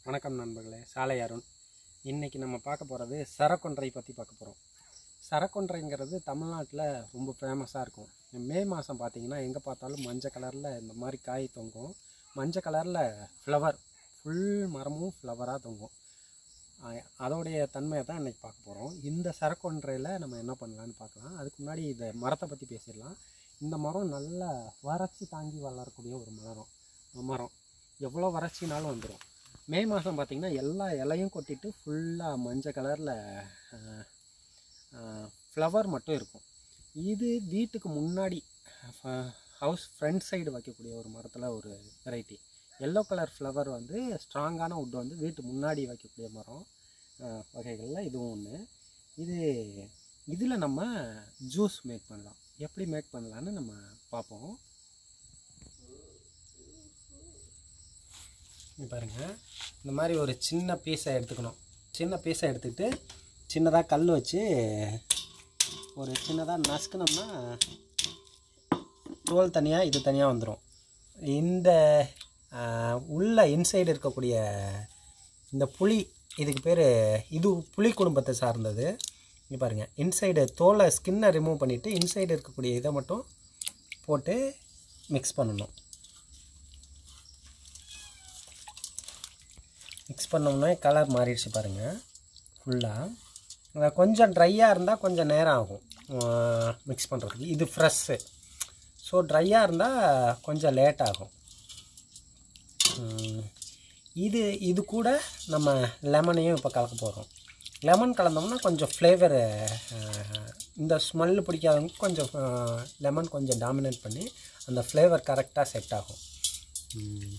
வணக்கம் நண்பர்களே சாலை அருண் இன்றைக்கி நம்ம பார்க்க போகிறது சரக்கொன்றை பற்றி பார்க்க போகிறோம் சரக்கொன்றைங்கிறது தமிழ்நாட்டில் ரொம்ப ஃபேமஸாக இருக்கும் மே மாதம் பார்த்தீங்கன்னா எங்கே பார்த்தாலும் மஞ்சள் கலரில் இந்த மாதிரி காய் தொங்கும் மஞ்சள் கலரில் ஃப்ளவர் ஃபுல் மரமும் ஃப்ளவராக தொங்கும் அஹ் அதோடைய தன்மையை தான் இன்றைக்கி பார்க்க போகிறோம் இந்த சரக்கொன்றையில் நம்ம என்ன பண்ணலான்னு பார்க்கலாம் அதுக்கு முன்னாடி இந்த மரத்தை பற்றி பேசிடலாம் இந்த மரம் நல்லா வறட்சி தாங்கி வளரக்கூடிய ஒரு மரம் மரம் எவ்வளோ வறட்சினாலும் வந்துடும் மே மாதம் பார்த்திங்கன்னா எல்லா இலையும் கொட்டிட்டு ஃபுல்லாக மஞ்சள் கலரில் ஃப்ளவர் மட்டும் இருக்கும் இது வீட்டுக்கு முன்னாடி ஹவுஸ் ஃப்ரண்ட் சைடு வைக்கக்கூடிய ஒரு மரத்தில் ஒரு வெரைட்டி எல்லோ கலர் ஃப்ளவர் வந்து ஸ்ட்ராங்கான வுட் வந்து வீட்டு முன்னாடி வைக்கக்கூடிய மரம் அஹ், வகைகளில் இதுவும் ஒன்று இது இதில் நம்ம ஜூஸ் மேக் பண்ணலாம் எப்படி மேக் பண்ணலான்னு நம்ம பார்ப்போம் இங்க பாருங்க இந்த மாதிரி ஒரு சின்ன பீஸை எடுத்துக்கணும் சின்ன பீஸை எடுத்துக்கிட்டு சின்னதாக கல் வச்சு ஒரு சின்னதாக நசுக்குனோம்னா தோல் தனியாக இது தனியாக வந்துடும் இந்த ஆஹ், உள்ள இன்சைடு இருக்கக்கூடிய இந்த புளி இதுக்கு பேர் இது புளி குடும்பத்தை சார்ந்தது இங்கே பாருங்கள் இன்சைடு தோலை ஸ்கின்னை ரிமூவ் பண்ணிவிட்டு இன்சைடு இருக்கக்கூடிய இதை மட்டும் போட்டு மிக்ஸ் பண்ணணும் மிக்ஸ் பண்ணோம்னா கலர் மாறிடுச்சு பாருங்கள் ஃபுல்லாக கொஞ்சம் ட்ரையாக இருந்தால் கொஞ்சம் நேரம் ஆகும் மிக்ஸ் பண்ணுறதுக்கு இது ஃப்ரெஷ்ஷு ஸோ ட்ரையாக இருந்தால் கொஞ்சம் லேட் ஆகும் உம், இது இது கூட நம்ம லெமனையும் இப்போ கலக்க போகிறோம் லெமன் கலந்தோம்னா கொஞ்சம் ஃப்ளேவர் இந்த ஸ்மெல்லு பிடிக்காதவங்க கொஞ்சம் லெமன் கொஞ்சம் டாமினேட் பண்ணி அந்த ஃப்ளேவர் கரெக்டாக செட் ஆகும் உம்.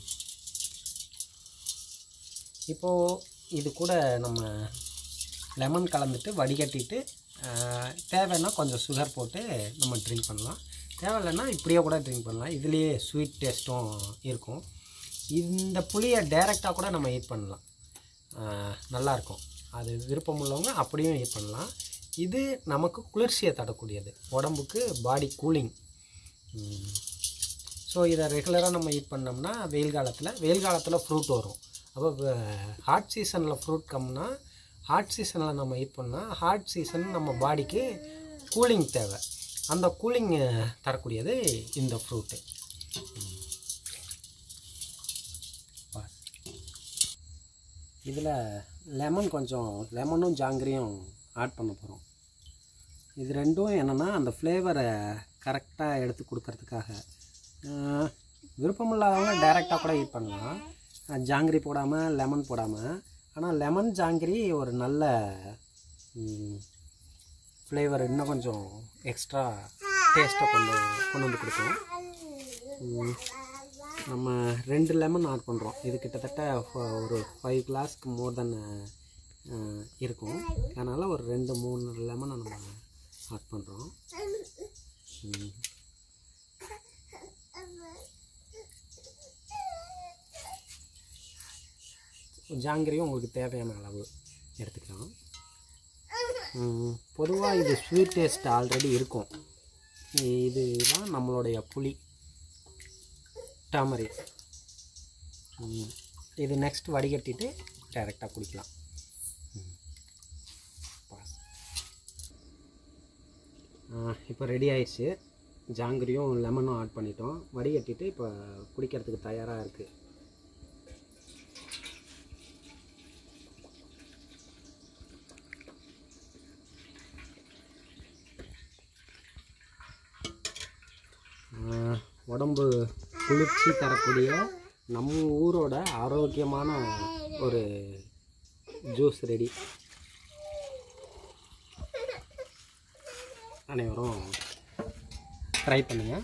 இப்போது இது கூட நம்ம லெமன் கலந்துட்டு வடிகட்டிட்டு ஆஹ், தேவைன்னா கொஞ்சம் சுகர் போட்டு நம்ம ட்ரிங்க் பண்ணலாம் தேவையில்லைன்னா இப்படியே கூட ட்ரிங்க் பண்ணலாம் இதுலேயே ஸ்வீட் டேஸ்ட்டும் இருக்கும் இந்த புளியை டைரெக்டாக கூட நம்ம ஈட் பண்ணலாம் ஆஹ், நல்லாயிருக்கும் அது விருப்பம் உள்ளவங்க அப்படியும் ஈட் பண்ணலாம் இது நமக்கு குளிர்ச்சியை தரக்கூடியது உடம்புக்கு பாடி கூலிங் ஸோ இதை ரெகுலராக நம்ம ஈட் பண்ணோம்னா வெயில் காலத்தில் வெயில் காலத்தில் ஃப்ரூட் வரும் அப்போ ஹாட் சீசனில் ஃப்ரூட் கம்னா ஹாட் சீசனில் நம்ம ஈட் பண்ணால் ஹாட் சீசன் நம்ம பாடிக்கு கூலிங் தேவை அந்த கூலிங் தரக்கூடியது இந்த ஃப்ரூட்டு இதில் லெமன் கொஞ்சம் லெமனும் ஜாங்கிரியும் ஆட் பண்ண போகிறோம் இது ரெண்டும் என்னென்னா அந்த ஃப்ளேவரை கரெக்டாக எடுத்து கொடுக்கறதுக்காக ஆஹ், விருப்பமில்லாதவங்க டைரெக்டாக கூட ஈட் பண்ணலாம் ஆஹ், ஜாங்கிரி போடாமல் லெமன் போடாமல் ஆனால் லெமன் ஜாங்கிரி ஒரு நல்ல ஃப்ளேவர் இன்னும் கொஞ்சம் எக்ஸ்ட்ரா டேஸ்ட்டை கொண்டு கொண்டு வந்து கொடுக்கும் உம், நம்ம ரெண்டு லெமன் ஆட் பண்ணுறோம் இது கிட்டத்தட்ட ஃப- ஒரு ஃபைவ் கிளாஸ்க்கு மோர் தென் இருக்கும் அதனால் ஒரு ரெண்டு மூணு லெமனை நம்ம ஆட் பண்ணுறோம் ஜாங்கிரியும் உங்களுக்கு தேவையான அளவு எடுத்துக்கலாம் பொதுவாக இது ஸ்வீட் டேஸ்ட் ஆல்ரெடி இருக்கும் இதுதான் நம்மளுடைய புளி டாமரி ம். இது நெக்ஸ்ட் வடிகட்டிட்டு டைரெக்டாக குடிக்கலாம் இப்போ ரெடி ஆயிடுச்சு ஜாங்கிரியும் லெமனும் ஆட் பண்ணிட்டோம் வடிகட்டிட்டு இப்போ குடிக்கிறதுக்கு தயாராக இருக்குது ஆஹ், உடம்பு குளிர்ச்சி தரக்கூடிய நம்ம ஊரோட ஆரோக்கியமான ஒரு ஜூஸ் ரெடி அனைவரும் ட்ரை பண்ணுங்கள்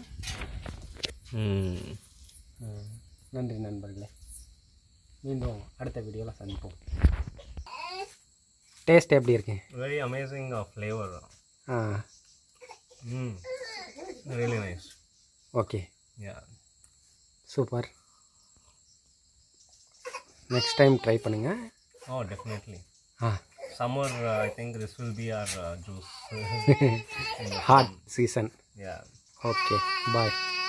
நன்றி நண்பர்களே மீண்டும் அடுத்த வீடியோவில் சந்திப்போம் டேஸ்ட் எப்படி இருக்கு Very amazing uh, flavor. ஆ Mm. Really nice. Okay Yeah. Super next time try பண்ணுங்கள் Oh, definitely. ஆ Summer, uh, I think this will be our uh, juice. Hot season yeah. Okay bye